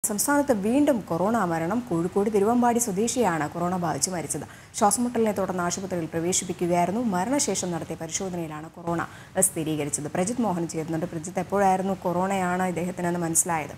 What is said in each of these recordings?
സംസ്ഥാനത്ത് വീണ്ടും കൊറോണ മരണം കോഴിക്കോട് തിരുവമ്പാടി സ്വദേശിയാണ് കൊറോണ ബാധിച്ച് മരിച്ചത് ശ്വാസമുട്ടലിനെ തുടർന്ന് ആശുപത്രിയിൽ പ്രവേശിപ്പിക്കുകയായിരുന്നു മരണശേഷം നടത്തിയ പരിശോധനയിലാണ് കൊറോണ സ്ഥിരീകരിച്ചത് പ്രജിത് മോഹൻ ചേരുന്നുണ്ട് പ്രജിത്ത് എപ്പോഴായിരുന്നു കൊറോണയാണ് ഇദ്ദേഹത്തിനെന്ന് മനസ്സിലായത്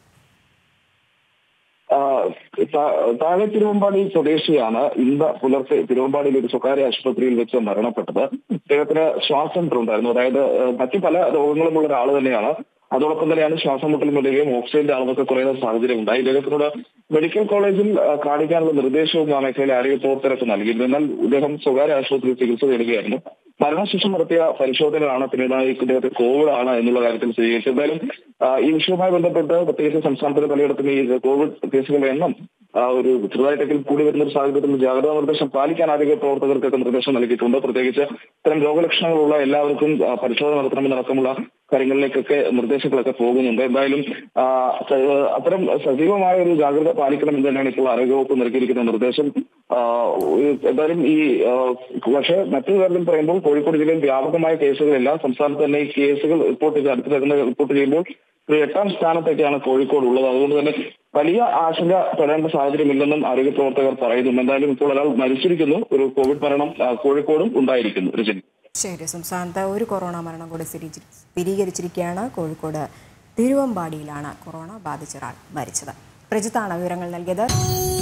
ആ, താ- താഴെ തിരുവമ്പാടി സ്വദേശിയാണ് ഇന്ന് പുലർച്ചെ തിരുവമ്പാടിയിലെ ഒരു സ്വകാര്യ ആശുപത്രിയിൽ വെച്ച് മരണപ്പെട്ടത് ഇദ്ദേഹത്തിന് ശ്വാസം ഉണ്ടായിരുന്നു അതായത് ആ, മറ്റു പല രോഗങ്ങളുമുള്ള ഒരാൾ തന്നെയാണ് അതോടൊപ്പം തന്നെയാണ് ശ്വാസം മുട്ടൽ വരികയും ഓക്സിജന്റെ അളവൊക്കെ കുറയുന്ന സാഹചര്യം ഉണ്ടായി ഇദ്ദേഹത്തിനോട് മെഡിക്കൽ കോളേജിൽ ആ, കാണിക്കാനുള്ള നിർദ്ദേശവും ആ മേഖലയിലെ ആരോഗ്യ പ്രവർത്തകർക്ക് നൽകിയിരുന്നു എന്നാൽ ഇദ്ദേഹം സ്വകാര്യ ആശുപത്രിയിൽ ചികിത്സ തേടുകയായിരുന്നു മരണശേഷം നടത്തിയ പരിശോധനകളാണ് പിന്നീട് ഇദ്ദേഹത്തെ കോവിഡ് ആണ് എന്നുള്ള കാര്യത്തിൽ സ്ഥിരീകരിച്ചത് എന്തായാലും ആ, ഈ വിഷയവുമായി ബന്ധപ്പെട്ട് പ്രത്യേകിച്ച് സംസ്ഥാനത്തിന്റെ പലയിടത്തും ഈ കോവിഡ് കേസുകളുടെ എണ്ണം ആ, ഒരു ചെറുതായിട്ടെങ്കിലും കൂടി വരുന്ന ഒരു സാഹചര്യത്തിൽ ജാഗ്രതാ നിർദ്ദേശം പാലിക്കാൻ ആരോഗ്യ പ്രവർത്തകർക്കൊക്കെ നിർദ്ദേശം നൽകിയിട്ടുണ്ട് പ്രത്യേകിച്ച് ഇത്തരം രോഗലക്ഷണങ്ങളുള്ള എല്ലാവർക്കും ആ, പരിശോധന നടത്തണമെന്നടക്കമുള്ള കാര്യങ്ങളിലേക്കൊക്കെ നിർദ്ദേശങ്ങളൊക്കെ പോകുന്നുണ്ട് എന്തായാലും ആ, സ- അത്തരം സജീവമായ ഒരു ജാഗ്രത പാലിക്കണം എന്ന് തന്നെയാണ് ഇപ്പോൾ ആരോഗ്യവകുപ്പ് നൽകിയിരിക്കുന്ന നിർദ്ദേശം ആ, ഒരു- എന്തായാലും ഈ ആ, പക്ഷേ മറ്റൊരു കാര്യം പറയുമ്പോൾ കോഴിക്കോട് ജില്ലയിൽ വ്യാപകമായ കേസുകളില്ല സംസ്ഥാനത്ത് തന്നെ ഈ കേസുകൾ റിപ്പോർട്ട് ചെയ്ത് അടുത്ത് വരുന്ന റിപ്പോർട്ട് ചെയ്യുമ്പോൾ ഒരു എട്ടാം സ്ഥാനത്തൊക്കെയാണ് കോഴിക്കോട് ഉള്ളത് അതുകൊണ്ട് തന്നെ വലിയ ആശങ്ക പെടേണ്ട സാഹചര്യമില്ലെന്നും ആരോഗ്യ പ്രവർത്തകർ പറയുന്നു എന്തായാലും ഇപ്പോൾ ഒരാൾ മരിച്ചിരിക്കുന്നു ഒരു കോവിഡ് മരണം ആ, കോഴിക്കോടും ഉണ്ടായിരിക്കുന്നു രജനി ശരി സംസ്ഥാനത്ത് ഒരു കൊറോണ മരണം കൂടി സ്ഥിരീകരി- സ്ഥിരീകരിച്ചിരിക്കുകയാണ് കോഴിക്കോട് തിരുവമ്പാടിയിലാണ് കൊറോണ ബാധിച്ച ഒരാൾ മരിച്ചത് പ്രജിത്താണ് വിവരങ്ങൾ നൽകിയത്